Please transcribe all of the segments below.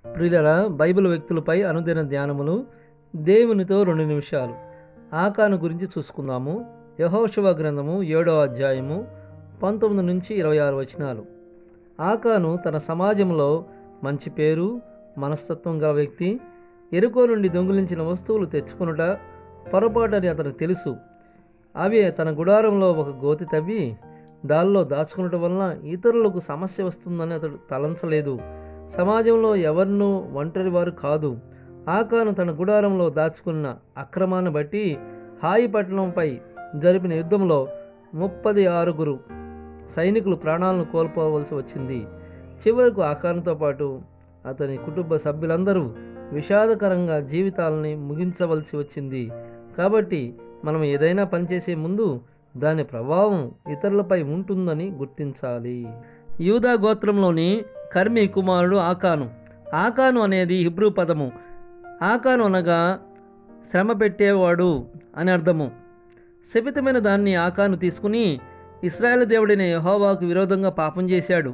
ప్రియులరా బైబిల్ వ్యక్తులపై అనుదిన ధ్యానములు దేవునితో రెండు నిమిషాలు ఆకాను గురించి చూసుకుందాము యహోశివ గ్రంథము ఏడో అధ్యాయము పంతొమ్మిది నుంచి ఇరవై ఆరు వచనాలు ఆకాను తన సమాజంలో మంచి పేరు మనస్తత్వం గల వ్యక్తి ఎరుకో నుండి దొంగిలించిన వస్తువులు తెచ్చుకొనుట పొరపాటని అతనికి తెలుసు అవి తన గుడారంలో ఒక గోతి తవ్వి దానిలో దాచుకునటం వలన ఇతరులకు సమస్య వస్తుందని అతడు తలంచలేదు సమాజంలో ఎవరినూ ఒంటరి వారు కాదు ఆకాను తన గుడారంలో దాచుకున్న అక్రమాన్ని బట్టి హాయిపట్నంపై జరిపిన యుద్ధంలో ముప్పది ఆరుగురు సైనికులు ప్రాణాలను కోల్పోవలసి వచ్చింది చివరకు ఆకారంతో పాటు అతని కుటుంబ సభ్యులందరూ విషాదకరంగా జీవితాలని ముగించవలసి వచ్చింది కాబట్టి మనం ఏదైనా పనిచేసే ముందు దాని ప్రభావం ఇతరులపై ఉంటుందని గుర్తించాలి యూదా గోత్రంలోని కర్మి కుమారుడు ఆకాను ఆకాను అనేది హిబ్రూ పదము ఆకాను అనగా శ్రమ పెట్టేవాడు అని అర్థము శపితమైన దాన్ని ఆకాను తీసుకుని ఇస్రాయేల్ దేవుడైన యహోవాకు విరోధంగా పాపం చేశాడు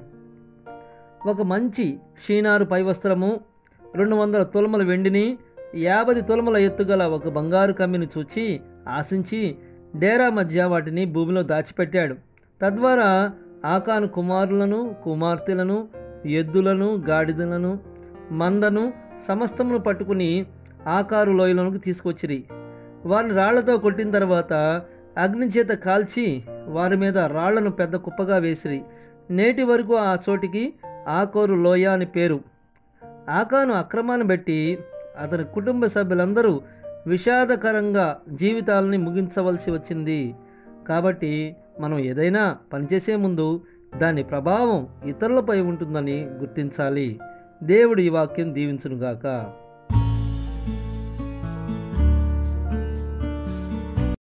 ఒక మంచి షీనారు పై వస్త్రము రెండు వందల తులముల వెండిని యాభై తులముల ఎత్తుగల ఒక బంగారు కమ్మిని చూచి ఆశించి డేరా మధ్య వాటిని భూమిలో దాచిపెట్టాడు తద్వారా ఆకాను కుమారులను కుమార్తెలను ఎద్దులను గాడిదలను మందను సమస్తమును పట్టుకుని ఆకారు లోయలోనికి తీసుకొచ్చిరి వారిని రాళ్లతో కొట్టిన తర్వాత అగ్ని చేత కాల్చి వారి మీద రాళ్లను పెద్ద కుప్పగా వేసిరి నేటి వరకు ఆ చోటికి ఆకోరు లోయ అని పేరు ఆకాను అక్రమాన్ని బట్టి అతని కుటుంబ సభ్యులందరూ విషాదకరంగా జీవితాలని ముగించవలసి వచ్చింది కాబట్టి మనం ఏదైనా పనిచేసే ముందు దాని ప్రభావం ఇతరులపై ఉంటుందని గుర్తించాలి దేవుడు ఈ వాక్యం దీవించునుగాక